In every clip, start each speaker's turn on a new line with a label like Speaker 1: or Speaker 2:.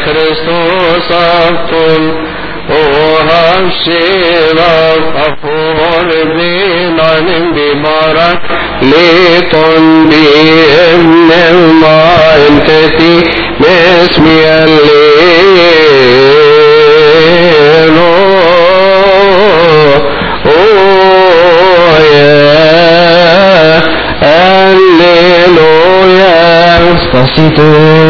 Speaker 1: Kristus afton och havsira afon bilanin bibarak liton bi emnema enteti mesmi allelo oh yeah Alleluia
Speaker 2: Spasito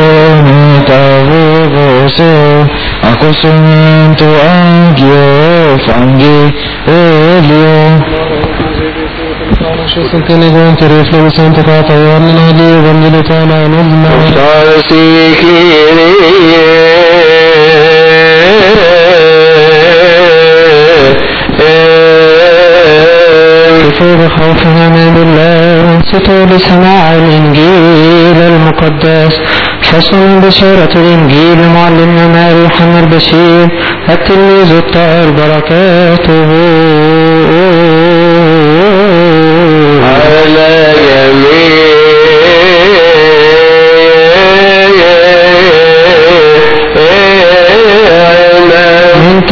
Speaker 2: metavogoso Acosumento anch'io fanghi elio Santene conti rifletti santo cata Iannina di Vangelo tana nulma
Speaker 1: Darsi Kyrie
Speaker 2: كفور خوفنا من الله ستول سماع الإنجيل المقدس فصل بشارة الإنجيل معلمنا ماري محمد البشير التلميذ الطاهر بركاته
Speaker 1: على جميع
Speaker 2: من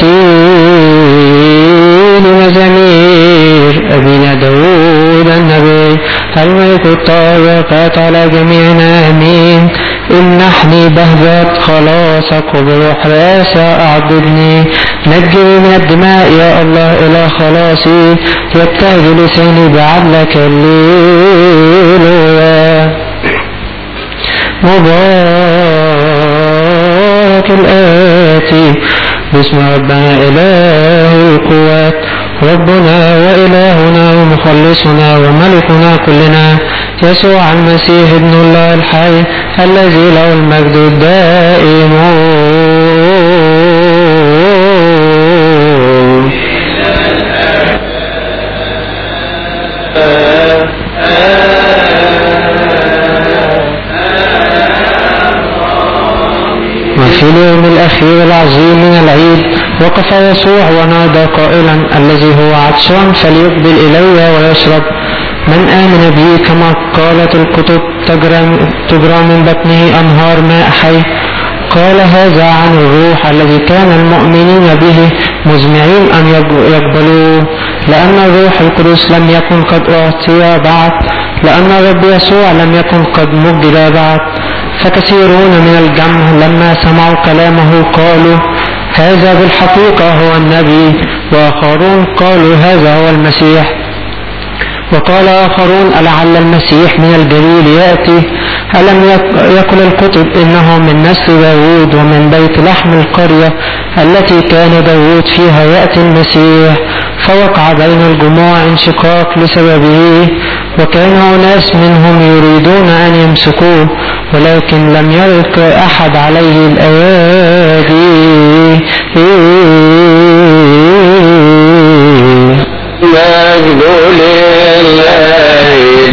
Speaker 2: ترتيل مزامير أبينا داود النبي الملك الطاهر على جميعنا آمين إن نحني بهجت خلاصك وبروح راسة أعبدني نجني من الدماء يا الله إلى خلاصي يبتهج لساني بعدلك الليل مبارك الآتي باسم ربنا إله القوات ربنا وإلهنا ومخلصنا وملكنا كلنا يسوع المسيح ابن الله الحي الذي له المجد الدائم وفي اليوم الأخير العظيم من العيد وقف يسوع ونادى قائلا الذي هو عطشان فليقبل إلي ويشرب من آمن بي كما قالت الكتب تجرى تجرى من بطنه أنهار ماء حي قال هذا عن الروح الذي كان المؤمنين به مزمعين أن يق- يقبلوه لأن الروح القدس لم يكن قد أعطي بعد لأن الرب يسوع لم يكن قد مجد بعد فكثيرون من الجمع لما سمعوا كلامه قالوا هذا بالحقيقة هو النبي وآخرون قالوا هذا هو المسيح وقال آخرون ألعل المسيح من الجليل يأتي ألم يك- يقل الكتب إنه من نسل داود ومن بيت لحم القرية التي كان داود فيها يأتي المسيح فوقع بين الجموع انشقاق لسببه وكان أناس منهم يريدون أن يمسكوه ولكن لم يلق أحد عليه الأيادي
Speaker 1: مجد لله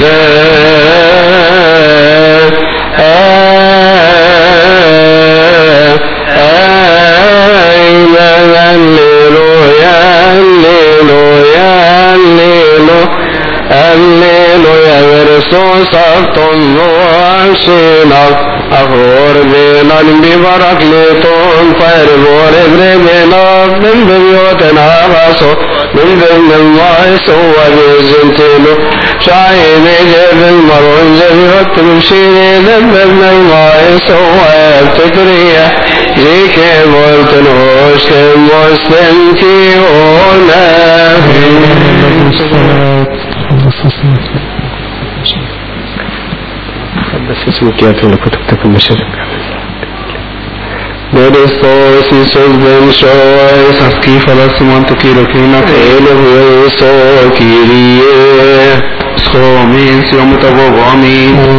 Speaker 1: أيمن هللويا هللويا هللويا هللويا ورسوس أبطن وعشينا أخور بنا ببرك لتون فير بور برمنا من بيوتنا غصو من ضمن المعيس وبيزنتينو شعيب جيب المرون زبيوت مشيني ذنب المعيس وابتكرية زيك مولتنوش كموستن فيونا بس اسمك يا في كتب تكون مشارك Deristos y sus benchois, así falasman tu quiero que no te eleve so kirie. Schomin si omutavogami,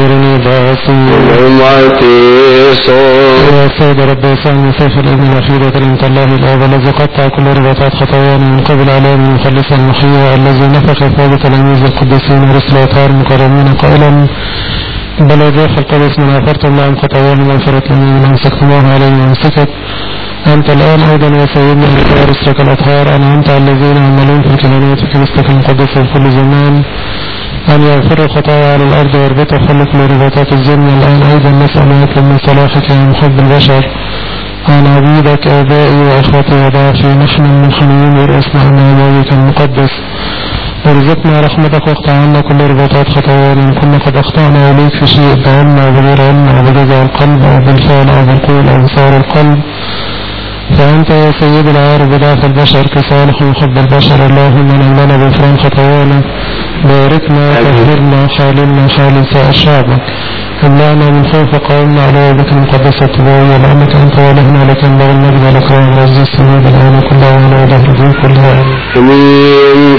Speaker 1: umati so.
Speaker 2: يا سيد رب يسوع المسيح الابن الأخير وكلمة الله الآب الذي قطع كل رباطات خطايانا من قبل علام المخلص المحيي الذي نفخ ثابت تلاميذ القديسين ورسل الأطهار المكرمين قائلا بل الروح القدس من غفرتم لهم خطاياهم وغفرت لهم من أمسكتموها عليهم وأمسكت أنت الآن أيضا يا سيدنا بخير رسلك الأطهار أنا أنت الذين يعملون في الكهنوت في كنيستك المقدسة في كل زمان
Speaker 3: أن يغفر خطايا على الأرض ويربطه خلق من رباطات الظلم الآن أيضا نسأل ويطلب من صلاحك يا محب البشر عن عبيدك آبائي وإخوتي وضعفي نحن المنحنيين ورأسنا عن عبادك المقدس وارزقنا رحمتك واقطع عنا كل رباطات خطايانا إن كنا قد أخطأنا إليك في شيء بعلم أو بغير علم أو بجزع القلب أو بالفعل أو بالقول أو بصار القلب فأنت يا سيد العارف بضعف البشر كصالح وحب البشر اللهم نمنا بغفران خطايانا باركنا طهرنا حالنا حال سائر شعبك امنعنا من خوف قومنا على يدك المقدسة الطبيعية لأنك أنت ولهنا لك ينبغي المجد والإكرام والعز السماء الآن كلها وأنا ودهر الدين كلها
Speaker 1: من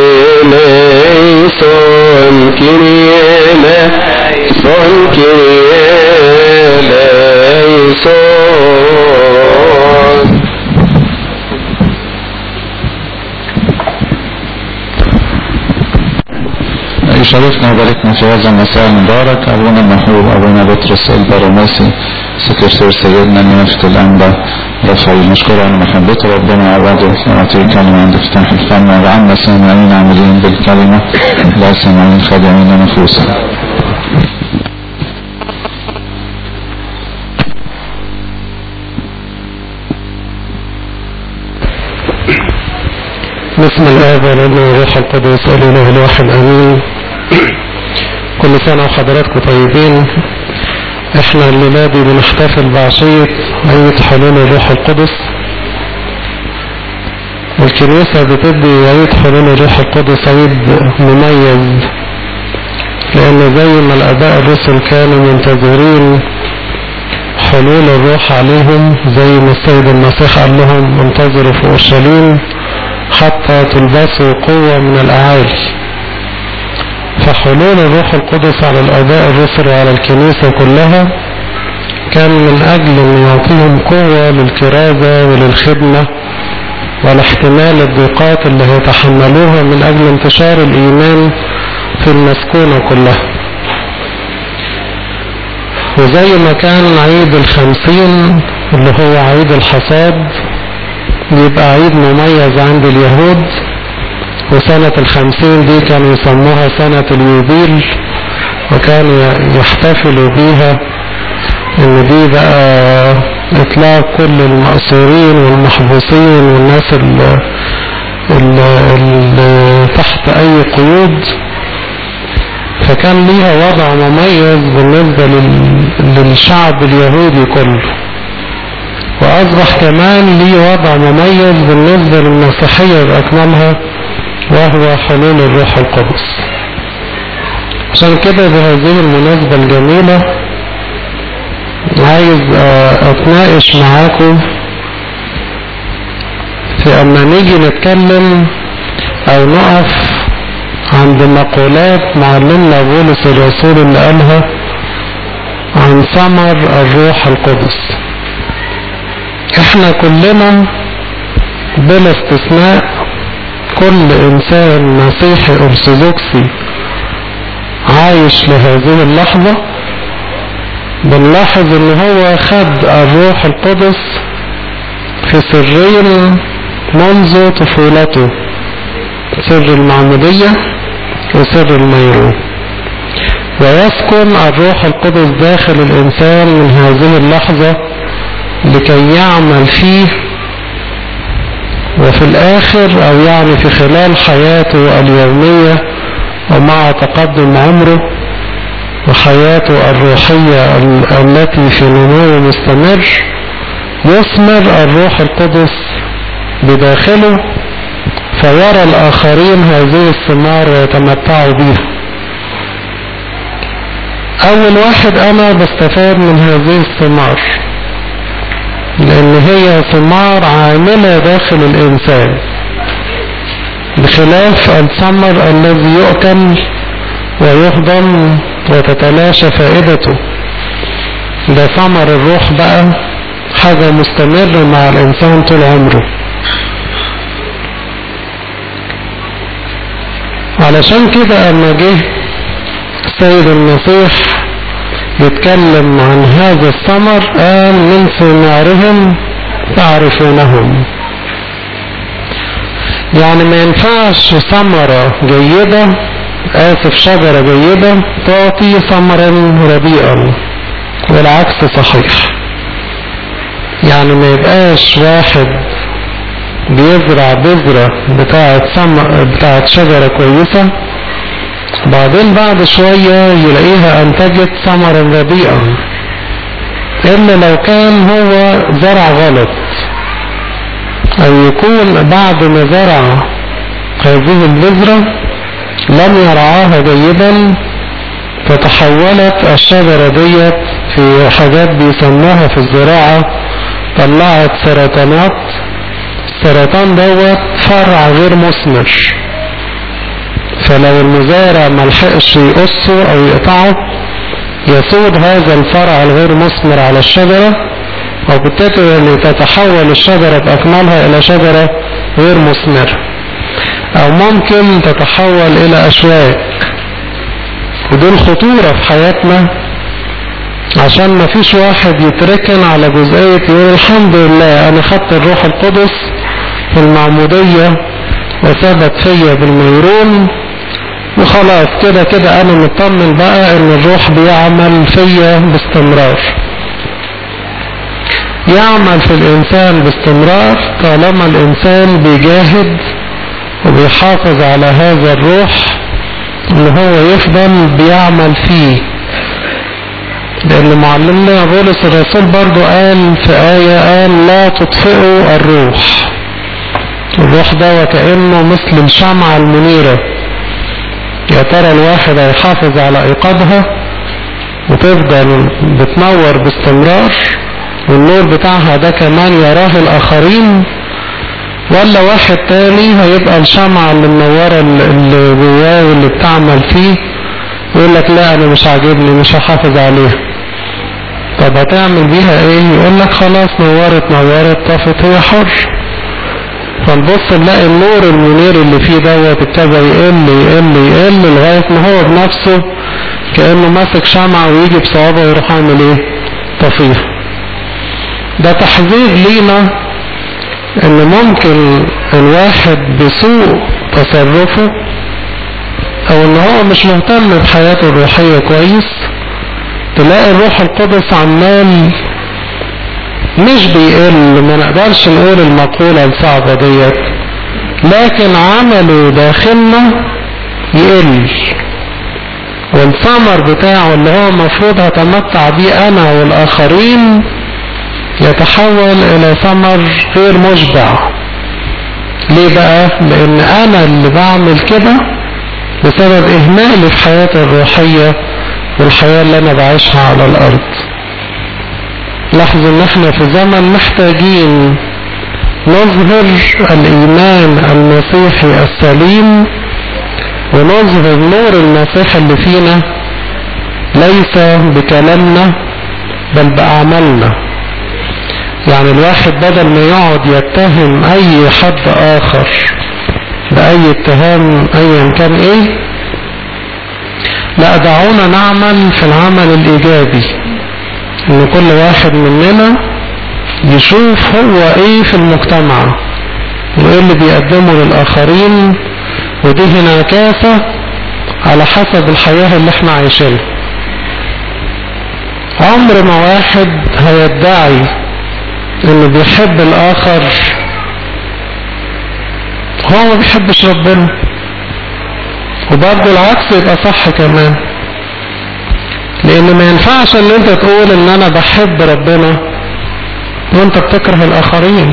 Speaker 1: كريليسون كريليسون كريليسون
Speaker 4: يشرفنا وباركنا في هذا المساء المبارك أبونا المحبوب أبونا بطرس البرماسي سكرتير سيدنا نيافة الأنبا رفعي نشكر على محبته ربنا وعباده ويعطيه كلمة عند افتتاح الفم وجعلنا سامعين عاملين بالكلمة لا سامعين خادعين نفوسا
Speaker 3: بسم الله والابن والروح القدس الاله الواحد امين كل سنه وحضراتكم طيبين احنا الليله دي بنحتفل بعشيه عيد حلول الروح القدس والكنيسه بتدي عيد حلول الروح القدس عيد مميز لان زي ما الاباء الرسل كانوا منتظرين حلول الروح عليهم زي ما السيد المسيح قال لهم انتظروا في اورشليم حتى تلبسوا قوة من الأعالي فحلول الروح القدس على الآباء الرسل وعلى الكنيسة كلها كان من أجل أن يعطيهم قوة للكرازة وللخدمة ولاحتمال الضيقات اللي هيتحملوها من أجل انتشار الإيمان في المسكونة كلها وزي ما كان عيد الخمسين اللي هو عيد الحصاد بيبقى عيد مميز عند اليهود وسنة الخمسين دي كانوا يسموها سنة اليوبيل وكانوا يحتفلوا بيها ان دي بقى اطلاق كل المأسورين والمحبوسين والناس اللي, اللي تحت اي قيود فكان ليها وضع مميز بالنسبة لل... للشعب اليهودي كله وأصبح كمان ليه وضع مميز بالنسبة للمسيحية بأكملها وهو حلول الروح القدس عشان كده بهذه المناسبة الجميلة عايز أتناقش معاكم في أما نيجي نتكلم أو نقف عند مقولات معلمنا بولس الرسول اللي قالها عن ثمر الروح القدس احنا كلنا بلا استثناء كل انسان مسيحي ارثوذكسي عايش لهذه اللحظة بنلاحظ ان هو خد الروح القدس في سرين منذ طفولته سر المعمودية وسر الميرون ويسكن الروح القدس داخل الانسان من هذه اللحظة لكي يعمل فيه وفي الآخر أو يعني في خلال حياته اليومية ومع تقدم عمره وحياته الروحية التي في نمو مستمر يثمر الروح القدس بداخله فيرى الآخرين هذه الثمار ويتمتعوا بها أول واحد أنا بستفاد من هذه الثمار لأن هي ثمار عاملة داخل الإنسان بخلاف الثمر الذي يؤكل ويهضم وتتلاشى فائدته ده ثمر الروح بقى حاجة مستمرة مع الإنسان طول عمره علشان كده أما جه السيد المسيح يتكلم عن هذا الثمر قال من ثمارهم تعرفونهم يعني ما ينفعش ثمرة جيدة آسف شجرة جيدة تعطي ثمرا رديئا والعكس صحيح يعني ما يبقاش واحد بيزرع بذرة بتاعة سم... بتاعة شجرة كويسة بعدين بعد شوية يلاقيها أنتجت ثمرا رديئا إلا لو كان هو زرع غلط أو يكون بعد ما زرع هذه البذرة لم يرعاها جيدا فتحولت الشجرة ديت في حاجات بيسموها في الزراعة طلعت سرطانات السرطان دوت فرع غير مثمر فلو المزارع ملحقش يقصه او يقطعه يسود هذا الفرع الغير مثمر على الشجرة وبالتالي تتحول الشجرة بأكملها إلى شجرة غير مثمرة أو ممكن تتحول إلى أشواك ودي الخطورة في حياتنا عشان ما فيش واحد يتركن على جزئية يقول الحمد لله أنا خدت الروح القدس في المعمودية وثبت فيا بالميرون وخلاص كده كده أنا مطمن بقى إن الروح بيعمل فيا باستمرار يعمل في الإنسان باستمرار طالما الإنسان بيجاهد وبيحافظ على هذا الروح ان هو يفضل بيعمل فيه لان معلمنا بولس الرسول برضو قال في آية قال لا تطفئوا الروح الروح ده وكأنه مثل الشمعة المنيرة يا ترى الواحد هيحافظ على ايقادها وتفضل بتنور باستمرار والنور بتاعها ده كمان يراه الاخرين ولا واحد تاني هيبقى الشمعة اللي منورة اللي جواه واللي بتعمل فيه يقول لك لا انا مش عاجبني مش هحافظ عليها طب هتعمل بيها ايه يقول لك خلاص نورت نورت طفت هي حر فنبص نلاقي النور المنير اللي فيه دوت ابتدى يقل يقل يقل لغاية ما هو بنفسه كأنه ماسك شمعة ويجي بصوابه ويروح عامل ايه طفيها ده تحذير لينا ان ممكن الواحد بسوء تصرفه او ان هو مش مهتم بحياته الروحية كويس تلاقي الروح القدس عمال مش بيقل ما نقدرش نقول المقولة الصعبة ديت لكن عمله داخلنا يقل والثمر بتاعه اللي هو المفروض هتمتع بيه انا والاخرين يتحول الى ثمر غير مشبع ليه بقى لان انا اللي بعمل كده بسبب اهمالي في حياتي الروحية والحياة اللي انا بعيشها على الارض لاحظوا ان احنا في زمن محتاجين نظهر الايمان المسيحي السليم ونظهر نور المسيح اللي فينا ليس بكلامنا بل باعمالنا يعني الواحد بدل ما يقعد يتهم اي حد اخر باي اتهام ايا كان ايه لا دعونا نعمل في العمل الايجابي ان كل واحد مننا يشوف هو ايه في المجتمع وايه اللي بيقدمه للاخرين ودي انعكاسة على حسب الحياة اللي احنا عايشينها عمر ما واحد هيدعي انه بيحب الاخر هو ما بيحبش ربنا وبرضه العكس يبقى صح كمان لان ما ينفعش ان انت تقول ان انا بحب ربنا وانت بتكره الاخرين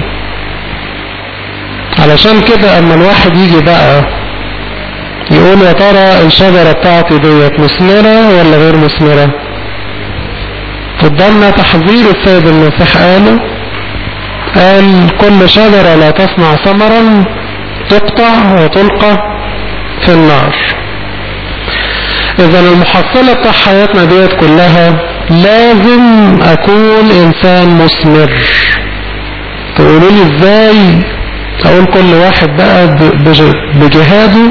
Speaker 3: علشان كده اما الواحد يجي بقى يقول يا ترى الشجرة بتاعتي ديت مثمرة ولا غير مثمرة قدامنا تحذير السيد المسيح قاله قال كل شجرة لا تصنع ثمرا تقطع وتلقى في النار اذا المحصلة بتاع حياتنا ديت كلها لازم اكون انسان مثمر تقولوا لي ازاي اقول كل واحد بقى بجهاده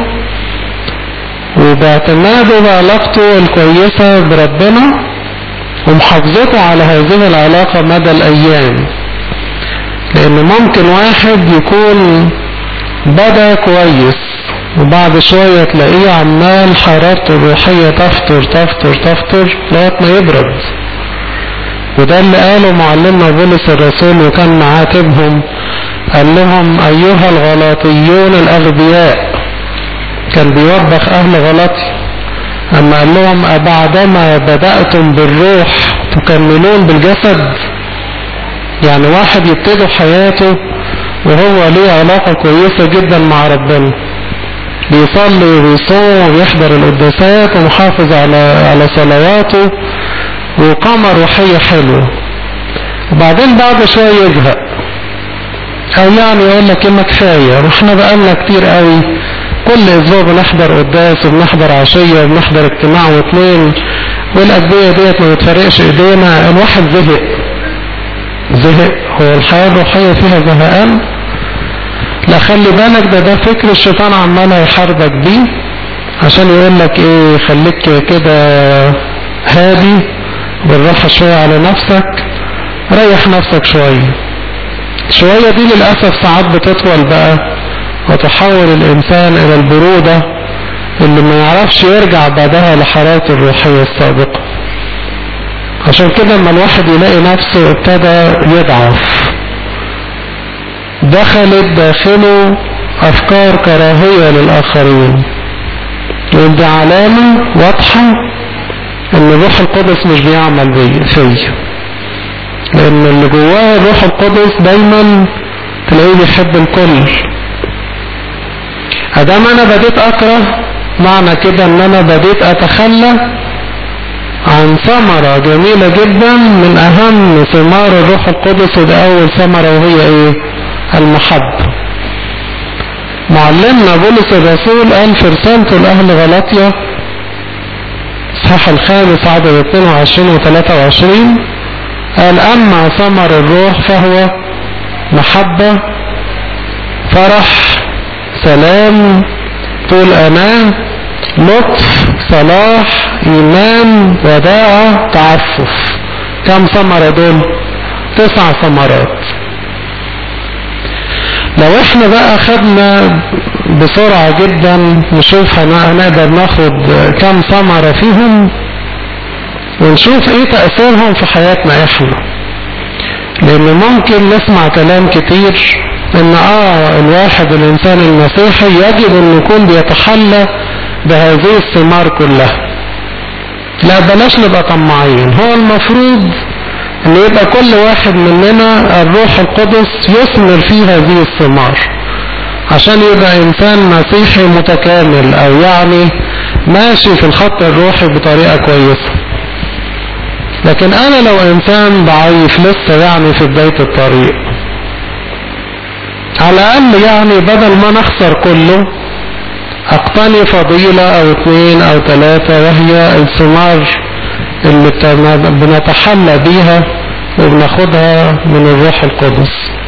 Speaker 3: وباعتماده بعلاقته الكويسة بربنا ومحافظته على هذه العلاقة مدى الايام لان ممكن واحد يكون بدا كويس وبعد شوية تلاقيه عمال حرارته الروحية تفتر تفتر تفتر لغاية ما يبرد وده اللي قاله معلمنا بولس الرسول وكان معاتبهم قال لهم أيها الغلاطيون الأغبياء كان بيوبخ أهل غلطي أما قال لهم أبعدما بدأتم بالروح تكملون بالجسد يعني واحد يبتدي حياته وهو ليه علاقة كويسة جدا مع ربنا بيصلي وبيصوم ويحضر القداسات ومحافظ على على صلواته وقامة روحية حلوة وبعدين بعد شوية يزهق او يعني يقول لك اما كفاية احنا بقالنا كتير قوي كل اسبوع بنحضر قداس وبنحضر عشية وبنحضر اجتماع واثنين والأدوية ديت ما بتفرقش ايدينا الواحد زهق زهق هو الحياة الروحية فيها زهقان لا خلي بالك ده ده فكر الشيطان عمال يحاربك بيه عشان يقول لك ايه خليك كده هادي بالراحة شوية على نفسك ريح نفسك شوية شوية دي للأسف ساعات بتطول بقى وتحول الإنسان إلى البرودة اللي ما يعرفش يرجع بعدها لحرارته الروحية السابقة عشان كده لما الواحد يلاقي نفسه ابتدى يضعف دخلت داخله أفكار كراهية للآخرين ودي علامة واضحة إن الروح القدس مش بيعمل بي فيا لأن اللي جواه الروح القدس دايما تلاقيه بيحب الكل أدام أنا بديت أكره معنى كده إن أنا بديت أتخلى عن ثمرة جميلة جدا من أهم ثمار الروح القدس وده أول ثمرة وهي إيه؟ المحبة. معلمنا بولس الرسول قال في رسالته لأهل غلاطيا الصحاح الخامس عدد 22 و 23 قال أما ثمر الروح فهو محبة فرح سلام طول أمان لطف صلاح إيمان وداعة تعفف كم ثمرة دول تسع ثمرات لو احنا بقى خدنا بسرعة جدا نشوف هنقدر ناخد كم ثمرة فيهم ونشوف ايه تأثيرهم في حياتنا احنا لان ممكن نسمع كلام كتير ان اه الواحد الانسان المسيحي يجب ان يكون بيتحلى بهذه الثمار كلها لا بلاش نبقى طماعين هو المفروض ان يبقى كل واحد مننا الروح القدس يثمر فيه هذه الثمار عشان يبقى انسان مسيحي متكامل او يعني ماشي في الخط الروحي بطريقة كويسة لكن انا لو انسان ضعيف لسه يعني في بداية الطريق على الاقل يعني بدل ما نخسر كله اقتني فضيلة او اثنين او ثلاثة وهي الثمار اللي بنتحلى بيها وبناخدها من الروح القدس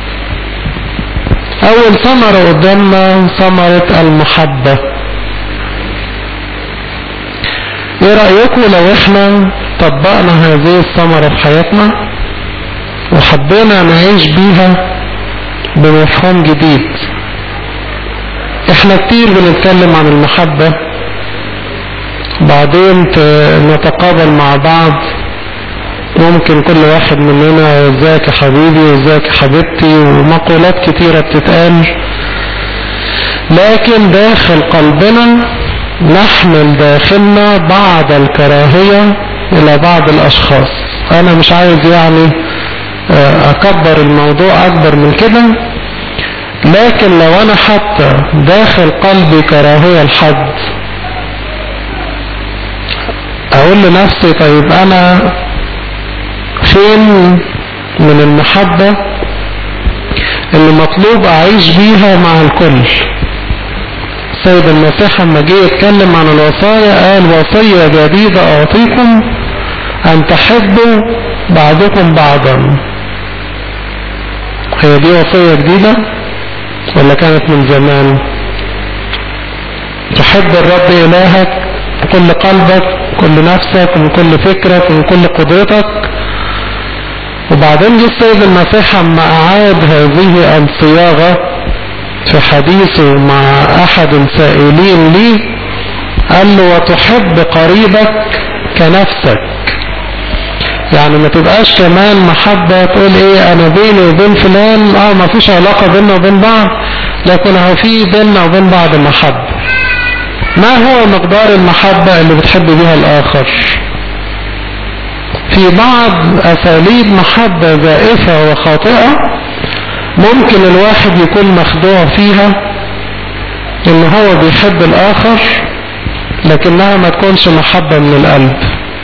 Speaker 3: اول ثمرة قدامنا ثمرة المحبة ايه رأيكم لو احنا طبقنا هذه الثمرة في حياتنا وحبينا نعيش بيها بمفهوم جديد احنا كتير بنتكلم عن المحبة بعدين نتقابل مع بعض ممكن كل واحد مننا ازيك يا حبيبي وازيك يا حبيبتي ومقولات كتيرة بتتقال لكن داخل قلبنا نحمل داخلنا بعض الكراهية الى بعض الاشخاص انا مش عايز يعني اكبر الموضوع اكبر من كده لكن لو انا حتى داخل قلبي كراهية لحد اقول لنفسي طيب انا فين من المحبة اللي مطلوب اعيش بيها مع الكل سيد المسيح لما جه يتكلم عن الوصايا قال وصية جديدة اعطيكم ان تحبوا بعضكم بعضا هي دي وصية جديدة ولا كانت من زمان تحب الرب إلهك بكل قلبك كل نفسك ومن كل فكرك ومن كل قدرتك وبعدين جه السيد المسيح اما أعاد هذه الصياغة في حديثه مع احد السائلين ليه قال له وتحب قريبك كنفسك يعني ما تبقاش كمان محبة تقول ايه انا بيني وبين فلان اه ما فيش علاقة بيننا وبين بعض لكن هو في بيننا وبين بعض محبة ما هو مقدار المحبة اللي بتحب بيها الاخر في بعض اساليب محبة زائفة وخاطئة ممكن الواحد يكون مخدوع فيها ان هو بيحب الاخر لكنها ما تكونش محبة من القلب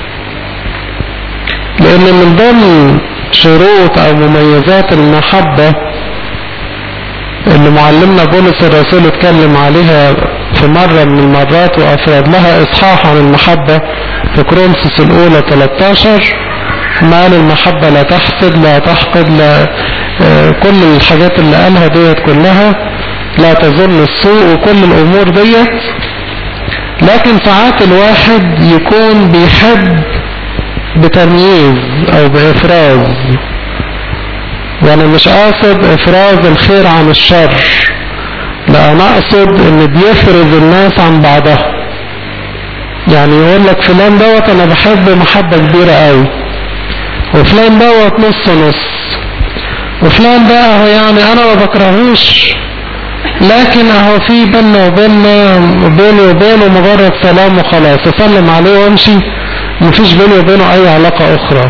Speaker 3: لان من ضمن شروط او مميزات المحبة اللي معلمنا بولس الرسول اتكلم عليها في مرة من المرات وافراد لها اصحاح عن المحبة في كرونسوس الاولى 13 ما قال المحبة لا تحسد لا تحقد لا آه، كل الحاجات اللي قالها ديت كلها لا تظن السوء وكل الامور ديت لكن ساعات الواحد يكون بيحب بتمييز او بافراز وانا مش قاصد افراز الخير عن الشر لا انا اقصد ان بيفرز الناس عن بعضها يعني يقول لك فلان دوت انا بحب محبة كبيرة قوي وفلان دوت نص نص وفلان ده اهو يعني انا ما بكرهوش لكن اهو في بيننا وبيننا بيني وبينه مجرد سلام وخلاص اسلم عليه وامشي مفيش بيني وبينه اي علاقة اخرى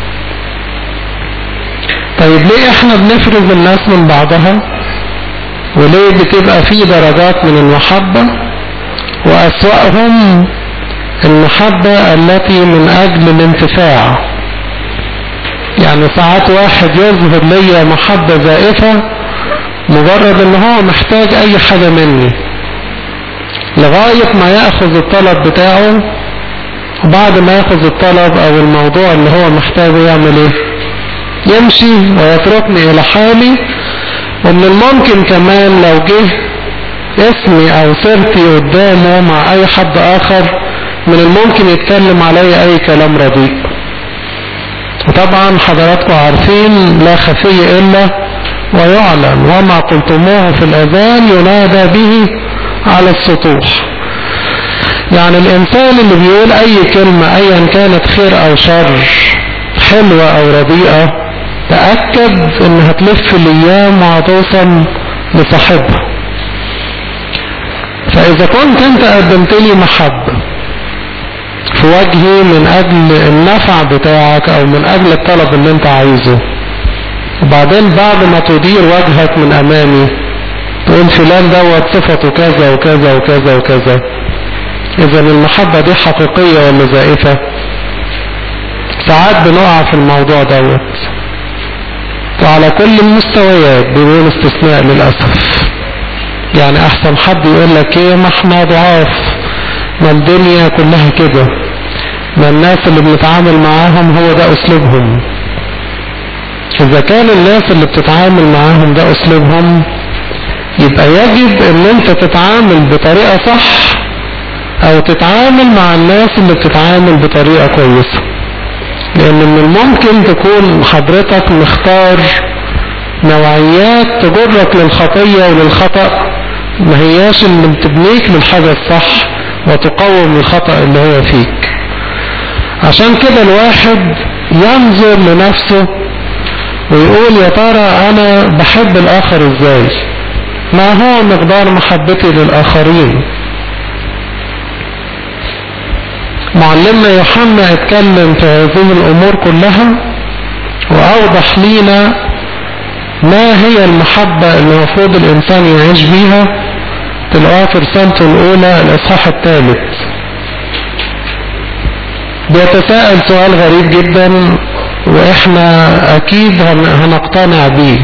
Speaker 3: طيب ليه احنا بنفرز الناس من بعضها وليه بتبقى في درجات من المحبة واسوأهم المحبة التي من اجل الانتفاع يعني ساعات واحد يظهر لي محبة زائفة مجرد ان هو محتاج اي حاجة مني لغاية ما يأخذ الطلب بتاعه وبعد ما يأخذ الطلب او الموضوع اللي هو محتاجه يعمل ايه يمشي ويتركني الى حالي ومن الممكن كمان لو جه اسمي او سيرتي قدامه مع اي حد اخر من الممكن يتكلم علي اي كلام رديء وطبعا حضراتكم عارفين لا خفي الا ويعلن وما قلتموه في الاذان ينادى به على السطوح يعني الانسان اللي بيقول اي كلمة ايا كانت خير او شر حلوة او رديئة تأكد انها تلف الايام وهتوصل لصاحبها فاذا كنت انت قدمت لي محبة في وجهي من اجل النفع بتاعك او من اجل الطلب اللي انت عايزه وبعدين بعد ما تدير وجهك من امامي تقول فلان دوت صفته كذا وكذا وكذا وكذا اذا المحبة دي حقيقية ولا زائفة ساعات بنقع في الموضوع دوت وعلى كل المستويات بدون استثناء للأسف يعني احسن حد يقول لك ايه ما احنا ضعاف ما الدنيا كلها كده ما الناس اللي بنتعامل معاهم هو ده اسلوبهم اذا كان الناس اللي بتتعامل معاهم ده اسلوبهم يبقى يجب ان انت تتعامل بطريقة صح او تتعامل مع الناس اللي بتتعامل بطريقة كويسة لان من الممكن تكون حضرتك مختار نوعيات تجرك للخطية وللخطأ ما هياش اللي بتبنيك للحاجة الصح وتقوم الخطأ اللي هو فيك عشان كده الواحد ينظر لنفسه ويقول يا ترى انا بحب الاخر ازاي ما هو مقدار محبتي للاخرين معلمنا يوحنا اتكلم في هذه الامور كلها واوضح لينا ما هي المحبة اللي المفروض الانسان يعيش بيها تلقاها في رسالته الاولى الاصحاح الثالث بيتساءل سؤال غريب جدا واحنا اكيد هنقتنع بيه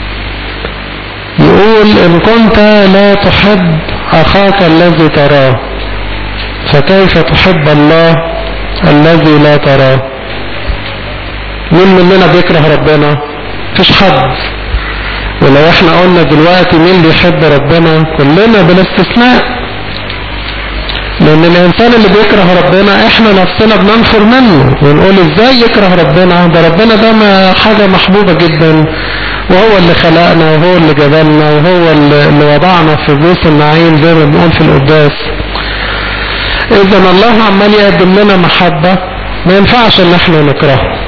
Speaker 3: يقول ان كنت لا تحب اخاك الذي تراه فكيف تحب الله الذي لا تراه مين مننا بيكره ربنا مفيش حد ولو احنا قلنا دلوقتي مين بيحب ربنا كلنا بلا استثناء لان الانسان اللي بيكره ربنا احنا نفسنا بننفر منه ونقول ازاي يكره ربنا ده ربنا ده ما حاجة محبوبة جدا وهو اللي خلقنا وهو اللي جبلنا وهو اللي اللي وضعنا في بيوت النعيم زي ما بنقول في القداس اذا الله عمال يقدم لنا محبة ما ينفعش ان احنا نكرهه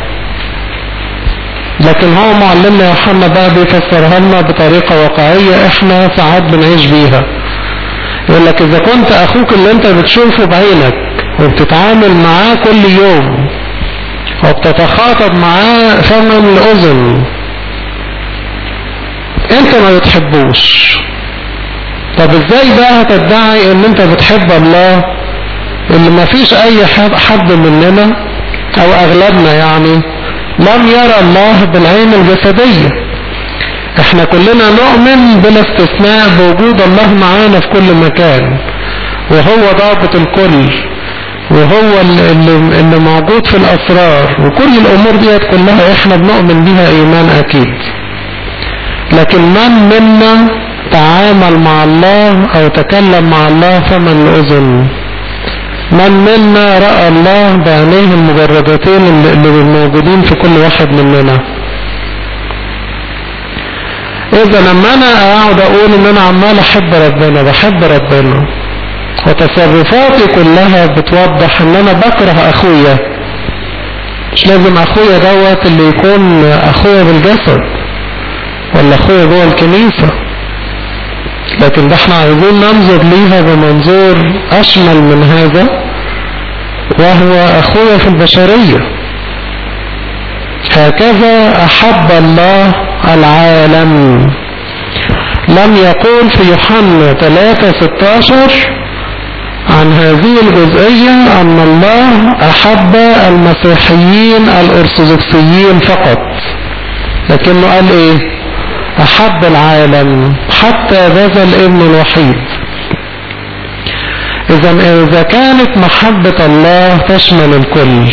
Speaker 3: لكن هو معلمنا يوحنا بقى بيفسرها لنا بطريقة واقعية احنا ساعات بنعيش بيها يقول لك اذا كنت اخوك اللي انت بتشوفه بعينك وبتتعامل معاه كل يوم وبتتخاطب معاه فما الاذن انت ما بتحبوش طب ازاي بقى هتدعي ان انت بتحب الله اللي ما فيش اي حد حد مننا او اغلبنا يعني لم يرى الله بالعين الجسدية احنا كلنا نؤمن بلا استثناء بوجود الله معانا في كل مكان وهو ضابط الكل وهو اللي, اللي اللي موجود في الاسرار وكل الامور ديت كلها احنا بنؤمن بيها ايمان اكيد لكن من منا تعامل مع الله او تكلم مع الله فمن الاذن من منا رأى الله بعينيه المجردتين اللي اللي موجودين في كل واحد مننا اذا لما انا اقعد اقول ان انا عمال احب ربنا بحب ربنا وتصرفاتي كلها بتوضح ان انا بكره اخويا مش لازم اخويا دوت اللي يكون اخويا بالجسد ولا اخويا جوه الكنيسة لكن ده احنا عايزين ننظر ليها بمنظور اشمل من هذا وهو اخويا في البشرية هكذا احب الله العالم لم يقول في يوحنا 3 16 عن هذه الجزئية ان الله احب المسيحيين الارثوذكسيين فقط لكنه قال ايه احب العالم حتى بذل ابن الوحيد اذا اذا كانت محبة الله تشمل الكل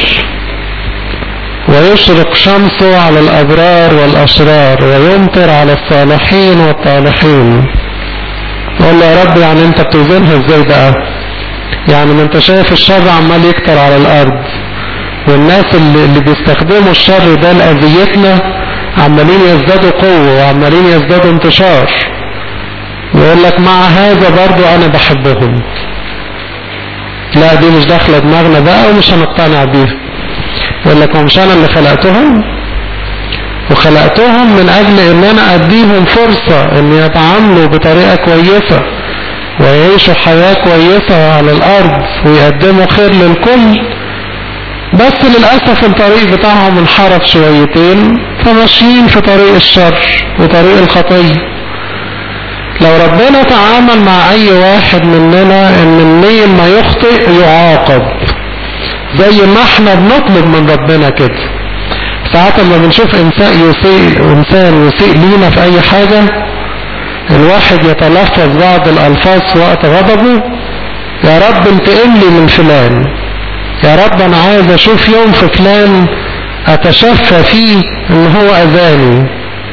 Speaker 3: ويشرق شمسه على الابرار والاشرار ويمطر على الصالحين والطالحين نقول له يا رب يعني انت بتوزنها ازاي بقى يعني ما انت شايف الشر عمال يكتر على الارض والناس اللي, اللي بيستخدموا الشر ده لاذيتنا عمالين يزدادوا قوة وعمالين يزدادوا انتشار يقول لك مع هذا برضو انا بحبهم لا دي مش داخلة دماغنا بقى ومش هنقتنع بيها يقول لك مش انا اللي خلقتهم وخلقتهم من اجل ان انا اديهم فرصة ان يتعاملوا بطريقة كويسة ويعيشوا حياة كويسة على الارض ويقدموا خير للكل بس للأسف الطريق بتاعهم انحرف شويتين فماشيين في طريق الشر وطريق الخطية لو ربنا تعامل مع اي واحد مننا ان منين ما يخطئ يعاقب زي ما احنا بنطلب من ربنا كده ساعات لما بنشوف انسان يسيء انسان يسيء لينا في اي حاجة الواحد يتلفظ بعض الالفاظ في وقت غضبه يا رب انتقم لي من فلان يا رب انا عايز اشوف يوم في فلان اتشفى فيه ان هو اذاني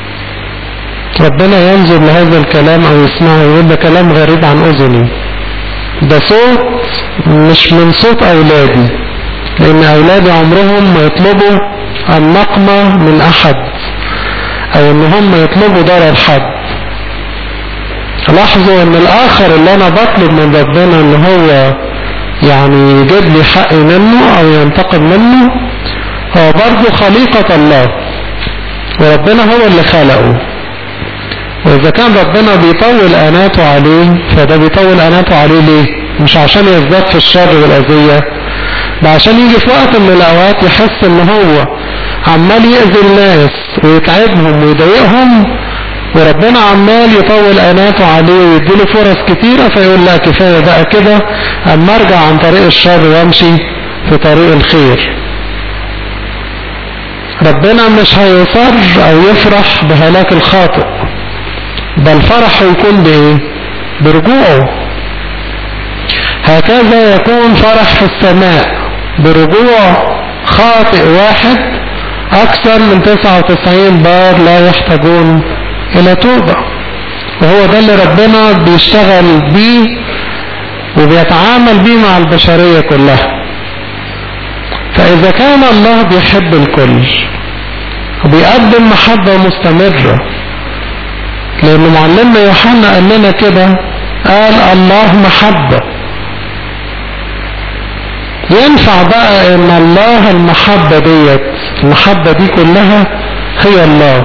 Speaker 3: ربنا ينظر لهذا الكلام او يسمعه يقول ده كلام غريب عن اذني ده صوت مش من صوت اولادي لان اولادي عمرهم ما يطلبوا النقمة من احد او ان هم يطلبوا ضرر حد لاحظوا ان الاخر اللي انا بطلب من ربنا ان هو يعني يجيب لي حقي منه او ينتقم منه هو برضه خليقة الله وربنا هو اللي خلقه واذا كان ربنا بيطول اناته عليه فده بيطول اناته عليه ليه مش عشان يزداد في الشر والاذية ده عشان يجي في وقت من الاوقات يحس ان هو عمال يأذي الناس ويتعبهم ويضايقهم وربنا عمال يطول اناته عليه ويديله فرص كتيرة فيقول لا كفاية بقى كده اما ارجع عن طريق الشر وامشي في طريق الخير ربنا مش هيصر او يفرح بهلاك الخاطئ بل فرحه يكون بايه برجوعه هكذا يكون فرح في السماء برجوع خاطئ واحد اكثر من 99 بار لا يحتاجون الى توبة وهو ده اللي ربنا بيشتغل بيه وبيتعامل بيه مع البشرية كلها فإذا كان الله بيحب الكل وبيقدم محبة مستمرة لأن معلمنا يوحنا قال لنا كده قال الله محبة ينفع بقى ان الله المحبة ديت المحبة دي كلها هي الله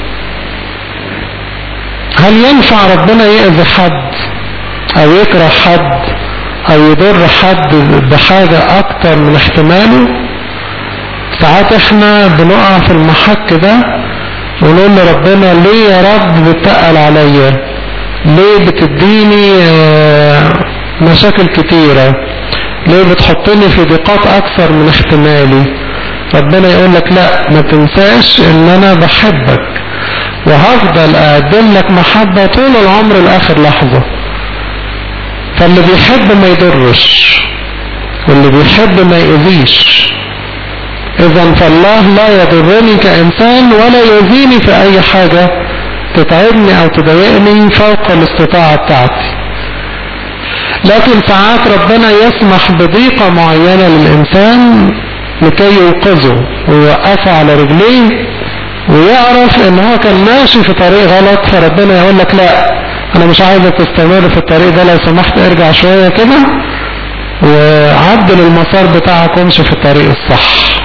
Speaker 3: هل ينفع ربنا يأذي حد او يكره حد او يضر حد بحاجة اكتر من احتماله ساعات احنا بنقع في المحك ده ونقول لربنا ليه يا رب بتقل عليا ليه بتديني آه، مشاكل كتيرة ليه بتحطني في ضيقات اكثر من احتمالي ربنا يقول لك لا ما تنساش ان انا بحبك وهفضل اقدم لك محبة طول العمر لاخر لحظة فاللي بيحب ما يضرش واللي بيحب ما يأذيش اذا فالله لا يضرني كانسان ولا يؤذيني في اي حاجة تتعبني او تضايقني فوق الاستطاعة بتاعتي لكن ساعات ربنا يسمح بضيقة معينة للإنسان لكي يوقظه ويوقفه على رجليه ويعرف ان هو كان ماشي في طريق غلط فربنا يقول لك لا انا مش عايزك تستمر في الطريق ده لو سمحت ارجع شوية كده وعدل المسار بتاعك وامشي في الطريق الصح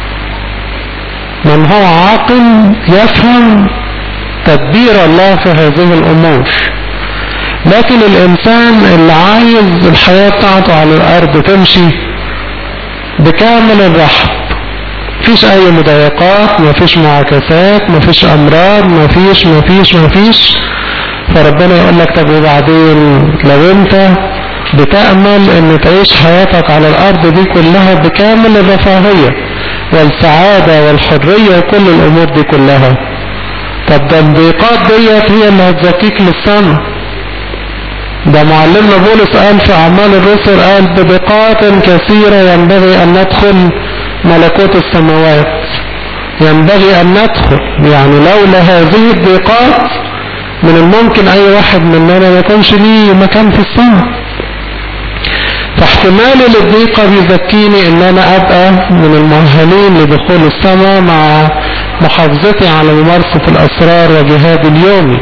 Speaker 3: من هو عاقل يفهم تدبير الله في هذه الامور لكن الانسان اللي عايز الحياة بتاعته على الارض تمشي بكامل الرحب مفيش اي مضايقات مفيش معاكسات مفيش امراض مفيش مفيش مفيش فربنا يقول لك طب وبعدين لو انت بتأمل ان تعيش حياتك على الارض دي كلها بكامل الرفاهية والسعادة والحرية وكل الامور دي كلها طب ده الضيقات ديت هي اللي هتزكيك للسماء ده معلمنا بولس قال في أعمال الرسل قال بدقات كثيرة ينبغي أن ندخل ملكوت السماوات ينبغي أن ندخل يعني لولا هذه الضيقات من الممكن أي واحد مننا ما يكونش ليه مكان في السماء فاحتمالي للضيقة بيزكيني ان انا ابقى من المؤهلين لدخول السماء مع محافظتي على ممارسة الاسرار وجهاد اليومي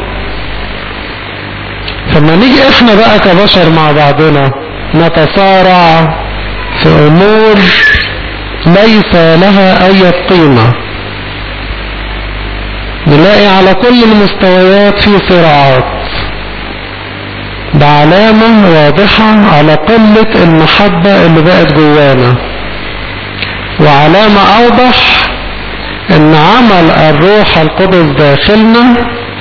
Speaker 3: فما نيجي احنا بقى كبشر مع بعضنا نتصارع في امور ليس لها اي قيمة نلاقي على كل المستويات في صراعات ده علامة واضحة على قلة المحبة اللي بقت جوانا وعلامة اوضح ان عمل الروح القدس داخلنا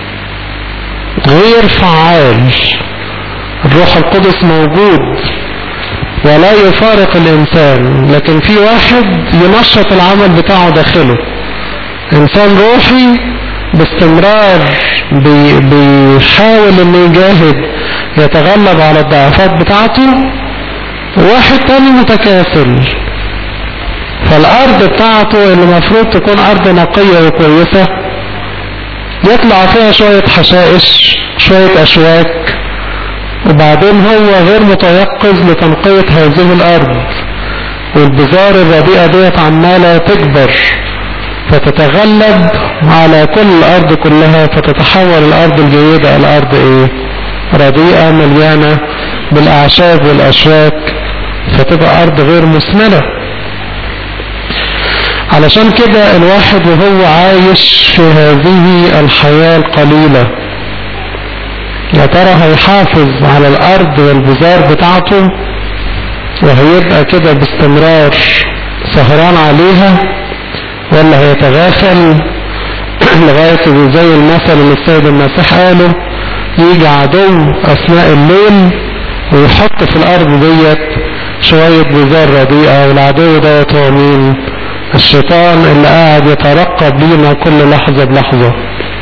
Speaker 3: غير فعال الروح القدس موجود ولا يفارق الانسان لكن في واحد ينشط العمل بتاعه داخله انسان روحي باستمرار بي بيحاول انه يجاهد يتغلب على الضعفات بتاعته واحد تاني متكاسل فالارض بتاعته اللي المفروض تكون ارض نقية وكويسة يطلع فيها شوية حشائش شوية اشواك وبعدين هو غير متيقظ لتنقية هذه الارض والبذار الرديئة ديت عمالة تكبر فتتغلب على كل الارض كلها فتتحول الارض الجيدة الى ارض ايه رديئة مليانة بالاعشاب والاشواك فتبقى ارض غير مثمرة علشان كده الواحد وهو عايش في هذه الحياة القليلة يا ترى هيحافظ على الارض والبذار بتاعته وهيبقى كده باستمرار سهران عليها ولا هيتغافل لغاية زي المثل اللي السيد المسيح قاله يجي عدو اثناء الليل ويحط في الارض ديت شوية بذار رديئة والعدو دوت هو مين الشيطان اللي قاعد يترقب لينا كل لحظة بلحظة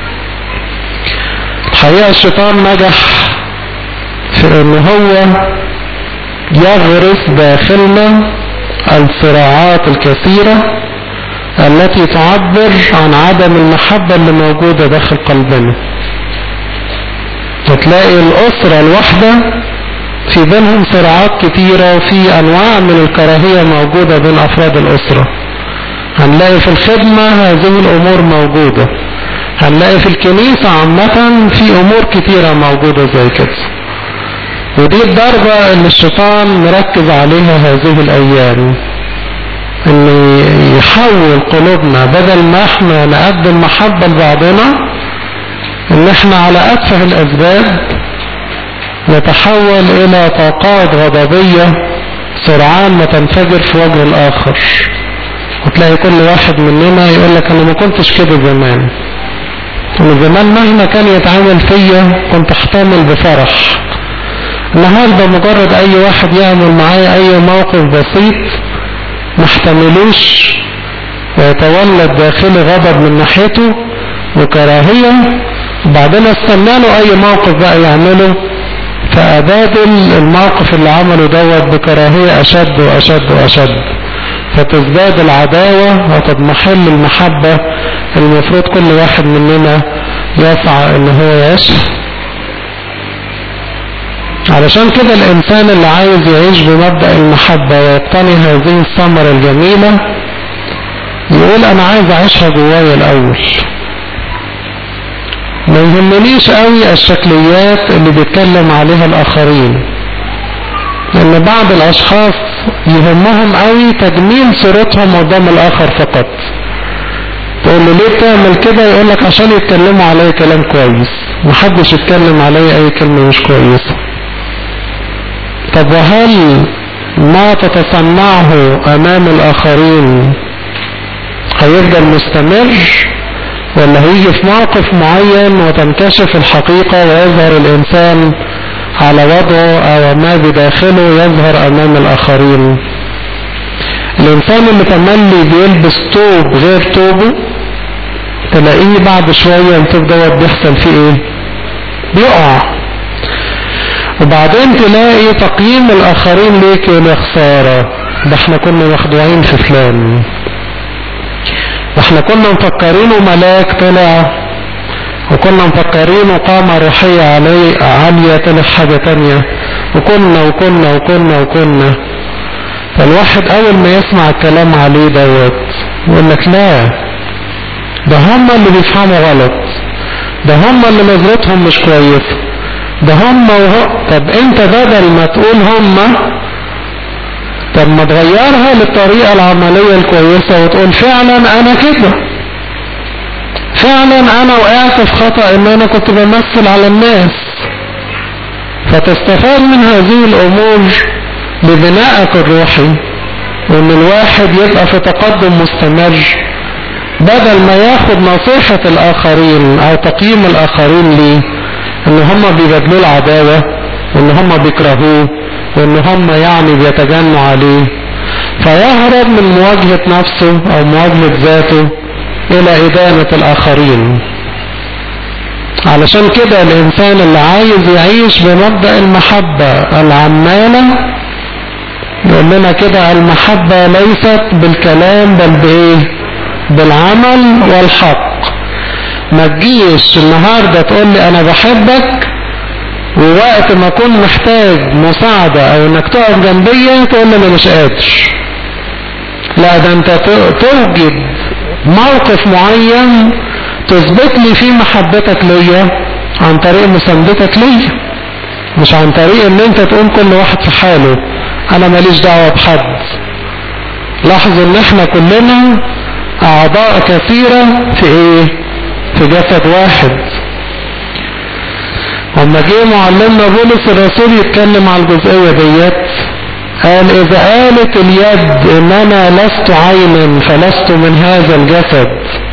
Speaker 3: الحقيقة الشيطان نجح في ان هو يغرس داخلنا الصراعات الكثيرة التي تعبر عن عدم المحبة اللي موجودة داخل قلبنا تلاقي الأسرة الواحدة في بينهم صراعات كتيرة وفي أنواع من الكراهية موجودة بين أفراد الأسرة هنلاقي في الخدمة هذه الأمور موجودة هنلاقي في الكنيسة عامة في أمور كتيرة موجودة زي كده ودي الضربة اللي الشيطان مركز عليها هذه الأيام إن يحول قلوبنا بدل ما احنا نقدم محبة لبعضنا إن احنا على أتفه الأسباب نتحول إلى طاقات غضبية سرعان ما تنفجر في وجه الآخر وتلاقي كل واحد مننا يقول لك أنا ما كنتش كده زمان أنا زمان مهما كان يتعامل فيا كنت أحتمل بفرح النهارده مجرد أي واحد يعمل معايا أي موقف بسيط ما احتملوش ويتولد داخلي غضب من ناحيته وكراهية وبعدين استنى له أي موقف بقى يعمله فأبادل الموقف اللي عمله دوت بكراهية أشد وأشد وأشد فتزداد العداوة وتضمحل المحبة المفروض كل واحد مننا يسعى ان هو يعيشها علشان كده الانسان اللي عايز يعيش بمبدأ المحبة ويقتني هذه الثمرة الجميلة يقول انا عايز اعيشها جوايا الاول ما يهمنيش قوي الشكليات اللي بيتكلم عليها الاخرين لان بعض الاشخاص يهمهم قوي تجميل صورتهم قدام الاخر فقط تقول له ليه بتعمل كده يقول لك عشان يتكلموا عليا كلام كويس محدش يتكلم عليا اي كلمة مش كويسة طب وهل ما تتصنعه امام الاخرين هيفضل مستمر ولا هيجي في موقف معين وتنكشف الحقيقة ويظهر الانسان على وضعه او ما بداخله يظهر امام الاخرين الانسان اللي تملي بيلبس توب غير توبه تلاقيه بعد شوية التوب دوت بيحصل فيه ايه بيقع وبعدين تلاقي تقييم الاخرين ليك يا خسارة ده احنا كنا مخدوعين في فلان ده احنا كنا مفكرينه ملاك طلع وكنا مفكرينه قامة روحية علي عالية طلع حاجة تانية وكنا وكنا وكنا وكنا فالواحد اول ما يسمع الكلام عليه دوت يقول لك لا ده هم اللي بيفهموا غلط ده هم اللي نظرتهم مش كويسة ده هم وهو طب انت بدل ما تقول هم طب ما تغيرها للطريقة العملية الكويسة وتقول فعلا انا كده فعلا انا وقعت في خطأ ان انا كنت بمثل على الناس فتستفاد من هذه الامور لبنائك الروحي وان الواحد يبقى في تقدم مستمر بدل ما ياخد نصيحة الاخرين او تقييم الاخرين ليه ان هم بيبادلوا العداوة وان هم بيكرهوه وان هم يعني بيتجنوا عليه فيهرب من مواجهة نفسه او مواجهة ذاته الى ادانة الاخرين علشان كده الانسان اللي عايز يعيش بمبدأ المحبة العمالة يقول لنا كده المحبة ليست بالكلام بل بايه بالعمل والحق ما تجيش النهاردة تقول لي انا بحبك ووقت ما اكون محتاج مساعدة او انك تقف جنبيا تقول لي انا مش قادر لا ده انت توجد موقف معين تثبت لي فيه محبتك ليا عن طريق مساندتك ليا مش عن طريق ان انت تقول كل واحد في حاله انا ماليش دعوة بحد لاحظوا ان احنا كلنا اعضاء كثيرة في ايه في جسد واحد لما جه معلمنا بولس الرسول يتكلم على الجزئية ديت قال اذا قالت اليد ان انا لست عينا فلست من هذا الجسد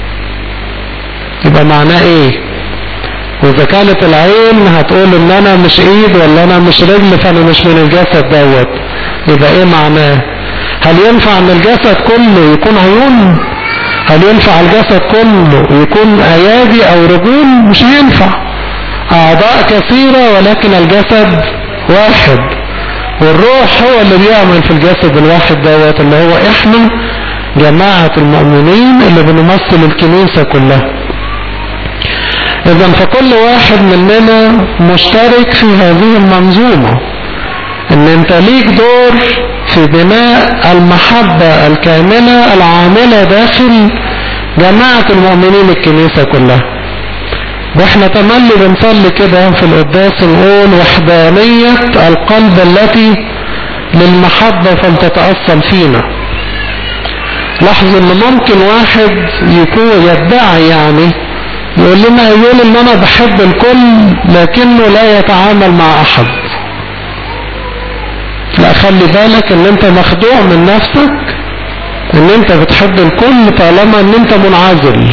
Speaker 3: يبقى معناه ايه واذا كانت العين هتقول ان انا مش ايد ولا انا مش رجل فانا مش من الجسد دوت يبقى ايه معناه هل ينفع ان الجسد كله يكون عيون هل ينفع الجسد كله يكون ايادي او رجول مش هينفع اعضاء كثيرة ولكن الجسد واحد والروح هو اللي بيعمل في الجسد الواحد دوت اللي هو احنا جماعة المؤمنين اللي بنمثل الكنيسة كلها اذا فكل واحد مننا مشترك في هذه المنظومة
Speaker 2: ان انت ليك دور في بناء المحبة الكاملة العاملة داخل جماعة المؤمنين الكنيسة كلها واحنا تملي بنصلي كده في القداس نقول وحدانية القلب التي للمحبة فلتتأصل فينا لاحظ ان ممكن واحد يكون يدعي يعني يقول لنا يقول ان انا بحب الكل لكنه لا يتعامل مع احد لا خلي بالك ان انت مخدوع من نفسك ان انت بتحب الكل طالما ان انت منعزل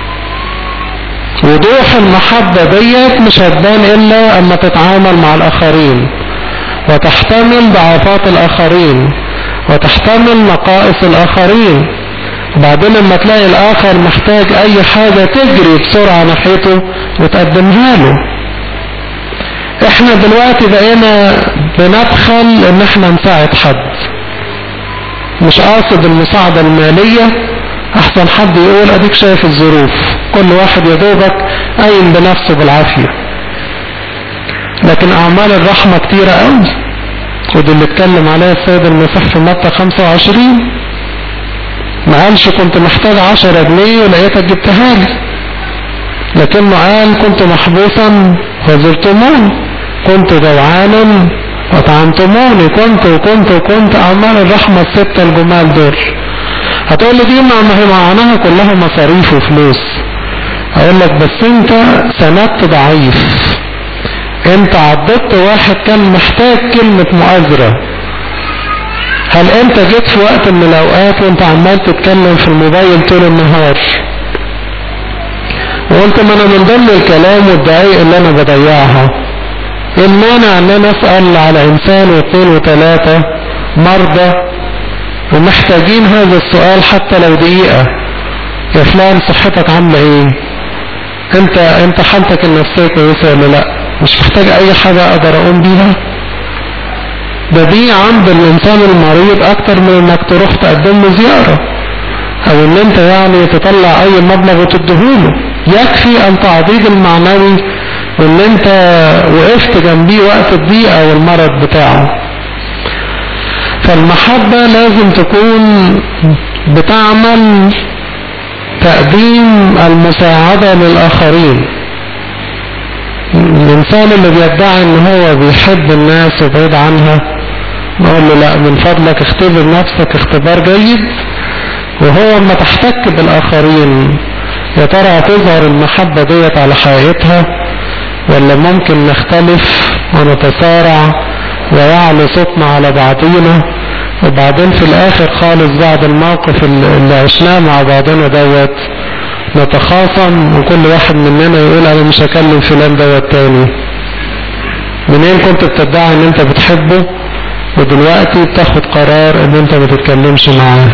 Speaker 2: وضوح المحبة ديت مش هتبان الا اما تتعامل مع الاخرين وتحتمل ضعفات الاخرين وتحتمل نقائص الاخرين وبعدين لما تلاقي الاخر محتاج اي حاجة تجري بسرعة ناحيته وتقدمها له احنا دلوقتي بقينا بندخل ان احنا نساعد حد مش قاصد المساعدة المالية احسن حد يقول اديك شايف الظروف كل واحد يدوبك قايم بنفسه بالعافية لكن اعمال الرحمة كتيرة قوي ودي اللي اتكلم عليها السيد المسيح في متى 25 ما قالش كنت محتاج 10 جنيه ولقيتك جبتها لي لكنه قال كنت محبوسا وزرتموني كنت جوعانا وطعمتموني كنت وكنت وكنت اعمال الرحمة الستة الجمال دول هتقول لي دي ما هي معناها كلها مصاريف وفلوس اقول لك بس انت سندت ضعيف انت عضدت واحد كان محتاج كلمة مؤازرة هل انت جيت في وقت من الاوقات وانت عمال تتكلم في الموبايل طول النهار وقلت ما انا من ضمن الكلام والدقايق اللي انا بضيعها ايه المانع ان انا اسأل على انسان واثنين وثلاثة مرضى ومحتاجين هذا السؤال حتى لو دقيقة يا فلان صحتك عاملة ايه انت انت حالتك النفسية كويسة ولا لا مش محتاج اي حاجة اقدر اقوم بيها ده دي عند الانسان المريض اكتر من انك تروح تقدم له زيارة او ان انت يعني تطلع اي مبلغ وتديهوله يكفي التعضيد المعنوي وان انت وقفت جنبيه وقت الضيقة والمرض بتاعه فالمحبة لازم تكون بتعمل تقديم المساعدة للآخرين الإنسان اللي بيدعي إن هو بيحب الناس وبعيد عنها نقول له لا من فضلك اختبر نفسك اختبار جيد وهو لما تحتك بالآخرين يا ترى هتظهر المحبة ديت على حقيقتها ولا ممكن نختلف ونتصارع ويعلو صوتنا على بعضينا وبعدين في الاخر خالص بعد الموقف اللي عشناه مع بعضنا دوت نتخاصم وكل واحد مننا يقول انا مش هكلم فلان دوت تاني منين كنت بتدعي ان انت بتحبه ودلوقتي بتاخد قرار ان انت ما تتكلمش معاه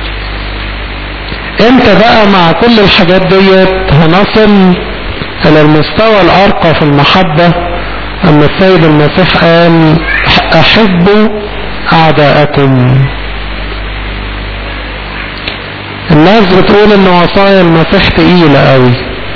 Speaker 2: امتى بقى مع كل الحاجات ديت هنصل الى المستوى الارقى في المحبة اما السيد المسيح قال احبوا اعداءكم الناس بتقول ان وصايا المسيح تقيلة قوي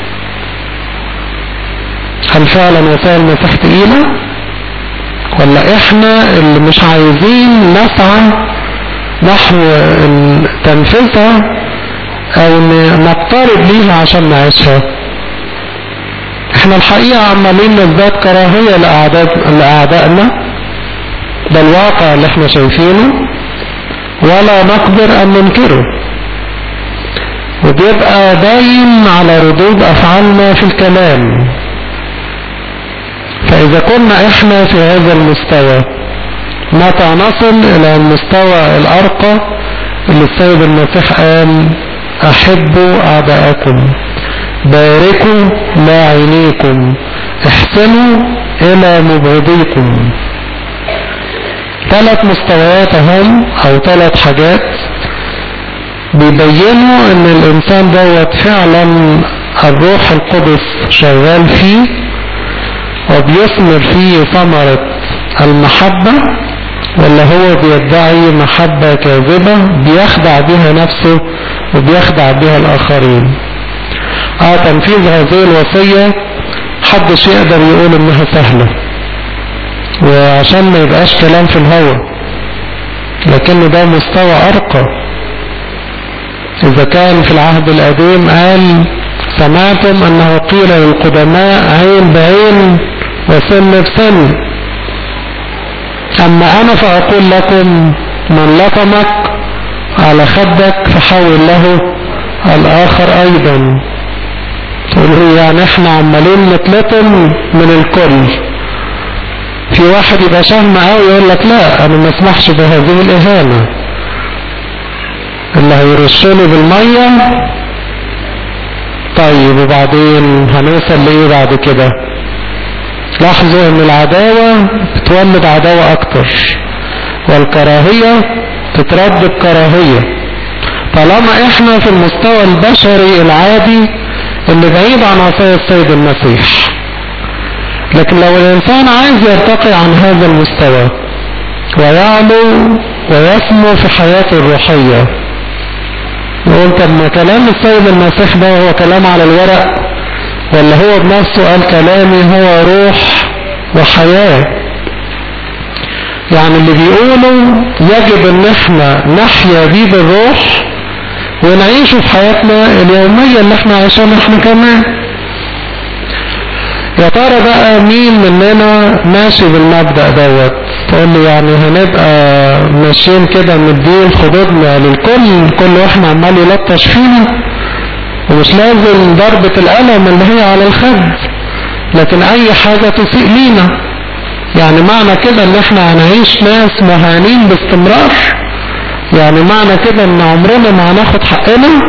Speaker 2: هل فعلا وصايا المسيح تقيلة ولا احنا اللي مش عايزين نسعى نحو تنفيذها او نقترب ليها عشان نعيشها احنا الحقيقة عمالين نزداد كراهية لأعداء لأعدائنا ده الواقع اللي احنا شايفينه ولا نقدر ان ننكره وبيبقى باين على ردود افعالنا في الكلام فاذا كنا احنا في هذا المستوى متى نصل الى المستوى الارقى اللي السيد المسيح قال احبوا اعداءكم باركوا لاعينيكم احسنوا الى مبغضيكم ثلاث مستويات هم او ثلاث حاجات بيبينوا ان الانسان دوت فعلا الروح القدس شغال فيه وبيثمر فيه ثمرة المحبة ولا هو بيدعي محبة كاذبة بيخدع بها نفسه وبيخدع بها الاخرين اه تنفيذ هذه الوصية حدش يقدر يقول انها سهلة
Speaker 3: وعشان ما يبقاش كلام في الهوا لكن ده مستوى أرقى إذا كان في العهد القديم قال سمعتم أنه قيل للقدماء عين بعين وسن بسن أما أنا فأقول لكم من لطمك على خدك فحول له الآخر أيضا تقول يعني احنا عمالين نتلطم من الكل في واحد يبقى شهم قوي يقول لك لا انا ما اسمحش بهذه الاهانه اللي هيرشني بالميه طيب وبعدين هنوصل لايه بعد كده لاحظوا ان العداوه بتولد عداوه اكتر والكراهيه تترد بكراهيه طالما احنا في المستوى البشري العادي اللي بعيد عن عصاية السيد المسيح لكن لو الإنسان عايز يرتقي عن هذا المستوى ويعلو ويسمو في حياته الروحية يقول طب ما كلام السيد المسيح ده هو كلام على الورق ولا هو بنفسه قال كلامي هو روح وحياة يعني اللي بيقوله يجب ان احنا نحيا بيه بالروح ونعيشه في حياتنا اليومية اللي احنا عايشينها احنا كمان يا ترى بقى مين مننا ماشي بالمبدأ دوت تقول لي يعني هنبقى ماشيين كده مدين خدودنا للكل كل واحد عمال يلطش فينا ومش لازم ضربة القلم اللي هي على الخد لكن اي حاجة تسيء لينا يعني معنى كده ان احنا هنعيش ناس مهانين باستمرار يعني معنى كده ان عمرنا ما هناخد حقنا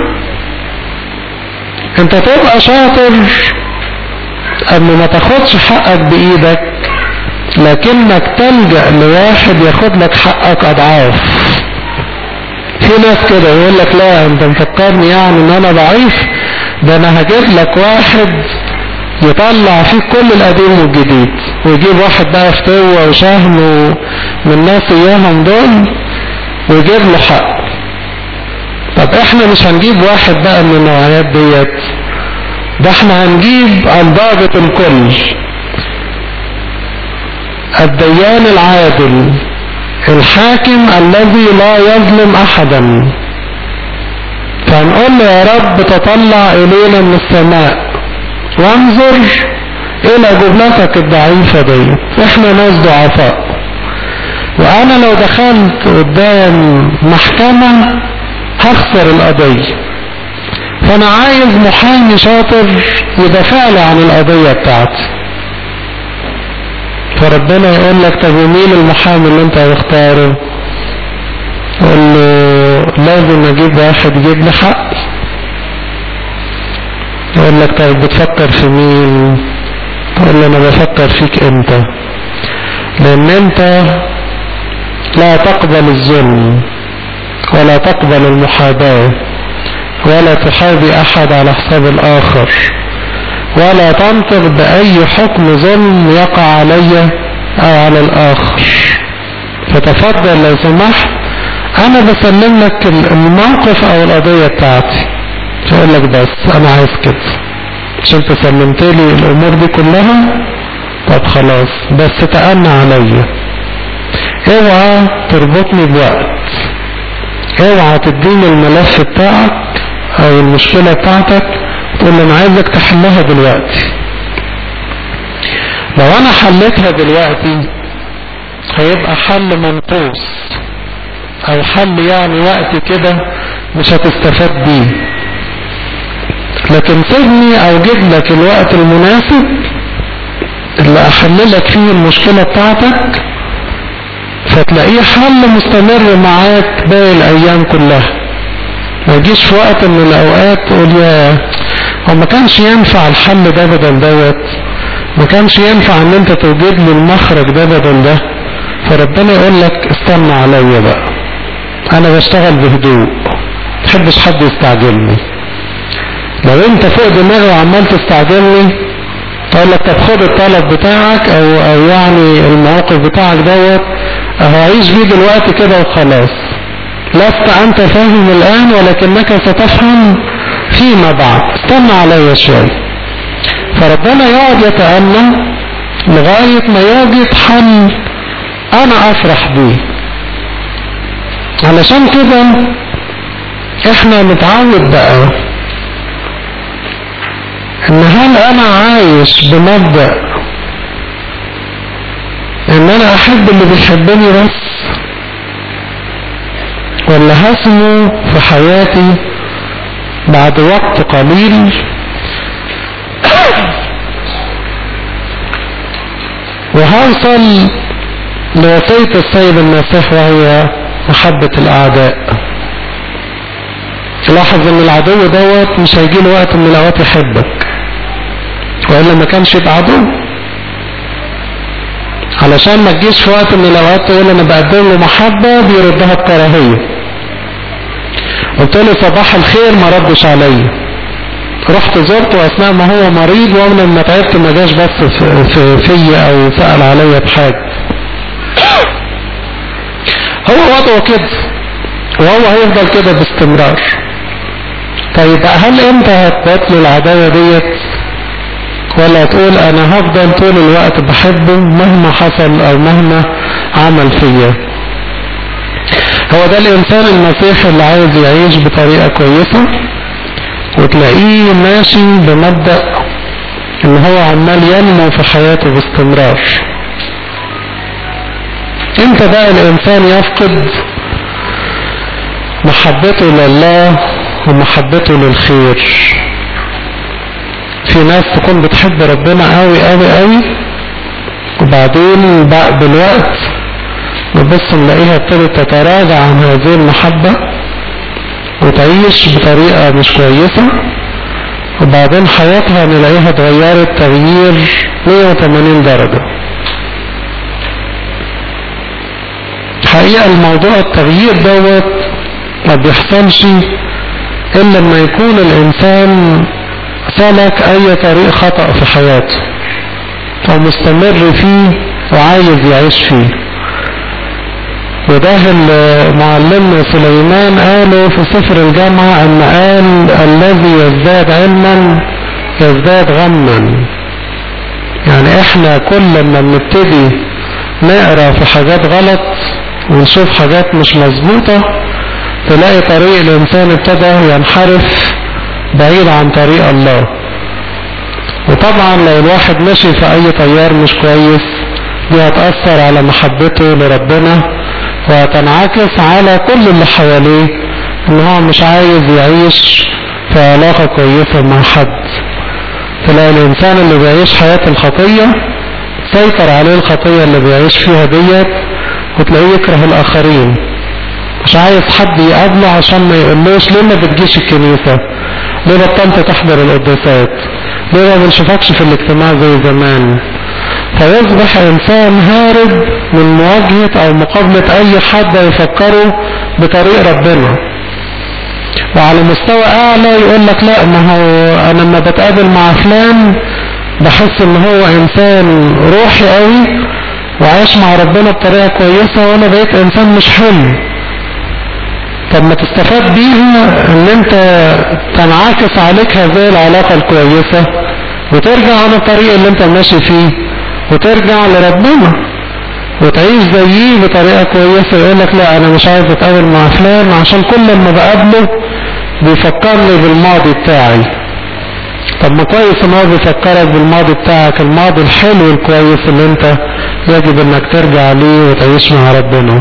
Speaker 3: انت تبقى شاطر ان ما تاخدش حقك بايدك لكنك تلجأ لواحد ياخد لك حقك اضعاف في ناس كده يقول لك لا انت مفكرني يعني ان انا ضعيف ده انا هجيب لك واحد يطلع فيك كل القديم والجديد ويجيب واحد بقى فتوة وشهم من الناس اياهم دول ويجيب له حق طب احنا مش هنجيب واحد بقى من النوعيات ديت ده احنا هنجيب الضابط الكل الديان العادل الحاكم الذي لا يظلم احدا فهنقول له يا رب تطلع الينا من السماء وانظر الى جملتك الضعيفة دي احنا ناس ضعفاء وانا لو دخلت قدام محكمة هخسر القضية فانا عايز محامي شاطر يدافع لي عن القضية بتاعتي فربنا يقول لك طب ومين المحامي اللي انت هتختاره يقول له لازم اجيب واحد يجيب لي حق يقول لك طيب بتفكر في مين تقول له انا بفكر فيك انت لان انت لا تقبل الظلم ولا تقبل المحاباة ولا تحابي احد على حساب الاخر ولا تنطق باي حكم ظلم يقع علي او على الاخر فتفضل لو سمحت انا بسلم لك الموقف او القضية بتاعتي فيقول لك بس انا عايز كده عشان انت سلمت لي الامور دي كلها طب خلاص بس تأنى عليا اوعى تربطني بوقت اوعى تديني الملف بتاعك او المشكلة بتاعتك تقول لي انا عايزك تحلها دلوقتي لو انا حلتها دلوقتي هيبقى حل منقوص او حل يعني وقت كده مش هتستفاد بيه لكن سيبني اوجد لك الوقت المناسب اللي احللك فيه المشكلة بتاعتك فتلاقيه حل مستمر معاك باقي الايام كلها ما يجيش في وقت من الاوقات تقول يا هو ما كانش ينفع الحل ده بدل دوت ما كانش ينفع ان انت توجد لي المخرج ده بدل ده فربنا يقول لك استنى عليا بقى انا بشتغل بهدوء محبش حد يستعجلني لو انت فوق دماغي وعمال تستعجلني اقول لك طب خد الطلب بتاعك او او يعني الموقف بتاعك دوت اهو عيش بيه دلوقتي كده وخلاص لست انت فاهم الان ولكنك ستفهم فيما بعد استنى عليا شوية فربنا يقعد يتأمل لغاية ما يجد حل انا افرح بيه علشان كده احنا نتعود بقى ان هل انا عايش بمبدأ ان انا احب اللي بيحبني بس ولا هسمو في حياتي بعد وقت قليل وهوصل لوصية السيد المسيح وهي محبة الأعداء لاحظ ان العدو دوت مش هيجي له وقت من الاوقات يحبك والا ما كانش يبقى عدو علشان ما تجيش في وقت من الاوقات تقول انا بقدم له محبه بيردها بكراهيه قلت له صباح الخير ما ردش عليا رحت زرته اثناء ما هو مريض واول ما تعبت ما جاش بس في في فيا او سال عليا بحاجه هو وضعه كده وهو هيفضل كده باستمرار طيب هل انت هتبطل العداوة ديت ولا تقول انا هفضل طول الوقت بحبه مهما حصل او مهما عمل فيا هو ده الانسان المسيحي اللي عايز يعيش بطريقة كويسة وتلاقيه ماشي بمبدأ ان هو عمال ينمو في حياته باستمرار امتى بقى الانسان يفقد محبته لله ومحبته للخير في ناس تكون بتحب ربنا قوي قوي قوي وبعدين بقى بالوقت نبص نلاقيها ابتدت تتراجع عن هذه المحبة وتعيش بطريقة مش كويسة وبعدين حياتها نلاقيها اتغيرت تغيير 180 درجة حقيقة الموضوع التغيير دوت ما بيحصلش الا لما يكون الانسان سلك اي طريق خطأ في حياته او مستمر فيه وعايز يعيش فيه وده معلمنا سليمان قاله في سفر الجامعة ان قال الذي يزداد علما يزداد غما يعني احنا كل ما بنبتدي نقرا في حاجات غلط ونشوف حاجات مش مظبوطه تلاقي طريق الإنسان ابتدى ينحرف بعيد عن طريق الله وطبعا لو الواحد مشي في أي تيار مش كويس دي هتأثر على محبته لربنا وهتنعكس على كل اللي حواليه ان هو مش عايز يعيش في علاقة كويسة مع حد تلاقي الإنسان اللي بيعيش حياة الخطية سيطر عليه الخطية اللي بيعيش فيها ديت وتلاقيه يكره الآخرين مش عايز حد يقابله عشان ما يقولوش ليه ما بتجيش الكنيسة ليه بطلت تحضر القداسات ليه ما بنشوفكش في الاجتماع زي زمان فيصبح انسان هارب من مواجهة او مقابلة اي حد يفكره بطريق ربنا وعلى مستوى اعلى يقول لك لا ما هو انا لما بتقابل مع فلان بحس ان هو انسان روحي قوي وعايش مع ربنا بطريقة كويسة وانا بقيت انسان مش حلو طب ما تستفاد بيها ان انت تنعكس عليك هذه العلاقة الكويسة وترجع على الطريق اللي انت ماشي فيه وترجع لربنا وتعيش زيه بطريقة كويسة يقول لك لا انا مش عايز اتقابل مع فلان عشان كل ما بقابله بيفكرني بالماضي بتاعي طب ما كويس ان هو بيفكرك بالماضي بتاعك الماضي الحلو الكويس اللي انت يجب انك ترجع ليه وتعيش مع ربنا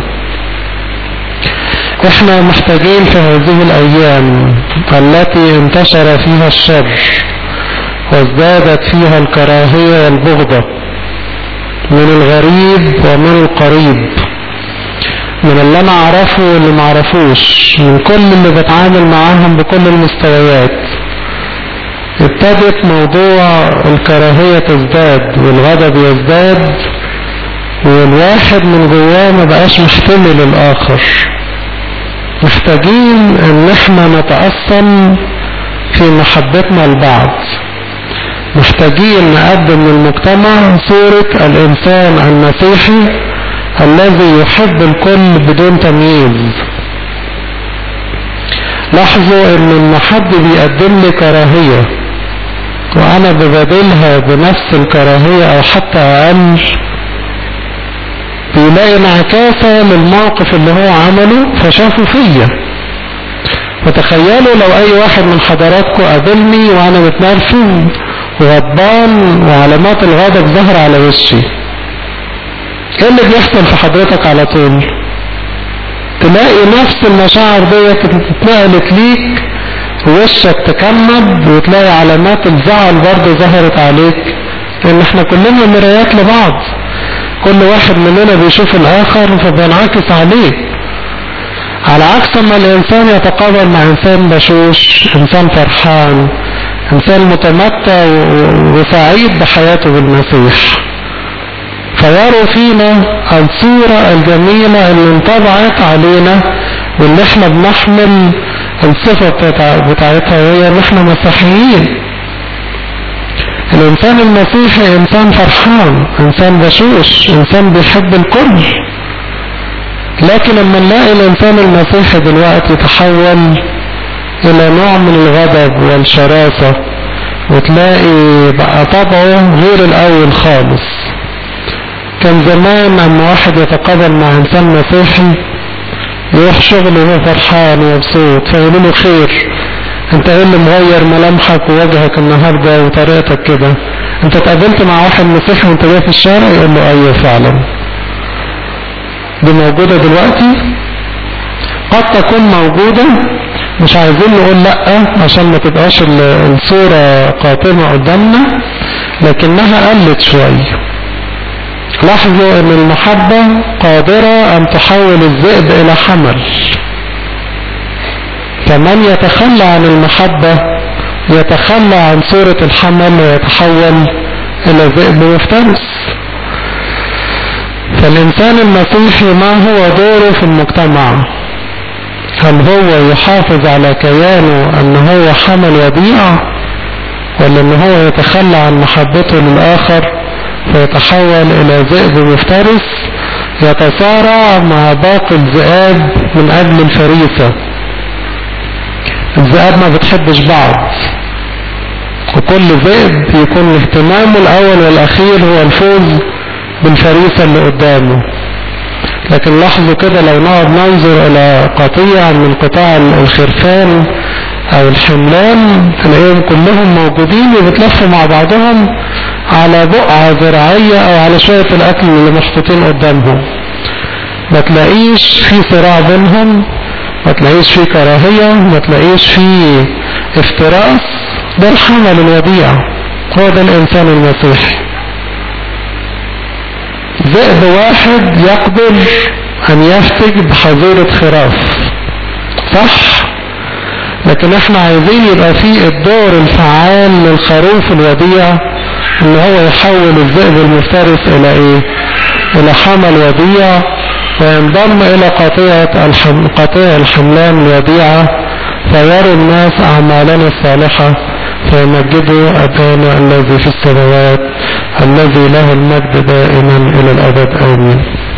Speaker 3: احنا محتاجين في هذه الايام التي انتشر فيها الشر وازدادت فيها الكراهية والبغضة من الغريب ومن القريب من اللي انا اعرفه واللي ما اعرفوش من كل اللي بتعامل معاهم بكل المستويات ابتدت موضوع الكراهية تزداد والغضب يزداد والواحد من جواه ما بقاش محتمل الاخر محتاجين ان احنا نتأصل في محبتنا لبعض محتاجين نقدم للمجتمع صورة الانسان المسيحي الذي يحب الكل بدون تمييز لاحظوا ان لما حد بيقدم لي كراهية وانا انا ببادلها بنفس الكراهية او حتى اقل بيلاقي انعكاسة للموقف اللي هو عمله فشافه فيا وتخيلوا لو اي واحد من حضراتكم قابلني وانا متنرفز وغضبان وعلامات الغضب ظهر على وشي ايه اللي بيحصل في حضرتك على طول تلاقي نفس المشاعر ديت اتنقلت ليك وشك تكمد وتلاقي علامات الزعل برضه ظهرت عليك لان احنا كلنا مرايات لبعض كل واحد مننا بيشوف الاخر فبينعكس عليه على عكس ما الانسان يتقابل مع انسان بشوش انسان فرحان انسان متمتع وسعيد بحياته بالمسيح فيروا فينا الصورة الجميلة اللي انطبعت علينا واللي احنا بنحمل الصفة بتاع بتاعتها وهي ان احنا مسيحيين الانسان المسيحي انسان فرحان انسان بشوش انسان بيحب الكل لكن لما نلاقي الانسان المسيحي دلوقتي تحول الى نوع من الغضب والشراسة وتلاقي بقى طبعه غير الاول خالص كان زمان اما واحد يتقابل مع انسان مسيحي يروح شغله وهو فرحان ومبسوط فيقولوا له خير انت ايه اللي مغير ملامحك ووجهك النهارده وطريقتك كده انت اتقابلت مع واحد مسيحي وانت جاي في الشارع يقول له ايوه فعلا دي موجوده دلوقتي قد تكون موجوده مش عايزين نقول لا عشان ما تبقاش الصوره قاتمه قدامنا لكنها قلت شويه لاحظوا ان المحبة قادرة ان تحول الذئب الى حمل فمن يتخلى عن المحبة يتخلى عن صورة الحمل ويتحول الى ذئب مفترس فالانسان المسيحي ما هو دوره في المجتمع هل هو يحافظ على كيانه ان هو حمل وديع ولا ان هو يتخلى عن محبته للاخر فيتحول الى ذئب مفترس يتصارع مع باقي الذئاب من اجل الفريسة الذئاب ما بتحبش بعض وكل ذئب يكون اهتمامه الاول والاخير هو الفوز بالفريسة اللي قدامه لكن لاحظوا كده لو نقعد ننظر الى قطيع من قطاع الخرفان او الحملان تلاقيهم كلهم موجودين وبتلفوا مع بعضهم على بقعة زراعية او على شوية الاكل اللي محطوطين قدامهم ما تلاقيش في صراع بينهم ما تلاقيش في كراهية ما تلاقيش في افتراس ده الحمل الوديع هو ده الانسان المسيحي ذئب واحد يقدر ان يفتك بحظيرة خراف صح لكن احنا عايزين يبقى في الدور الفعال للخروف الوديع ان هو يحول الذئب المفترس الى ايه الى حمل وديع وينضم الى قطيعة الحم... قطيع الحملان الوديعة فيروا الناس اعمالنا الصالحة فيمجدوا ابانا الذي في السماوات الذي له المجد دائما الى الابد امين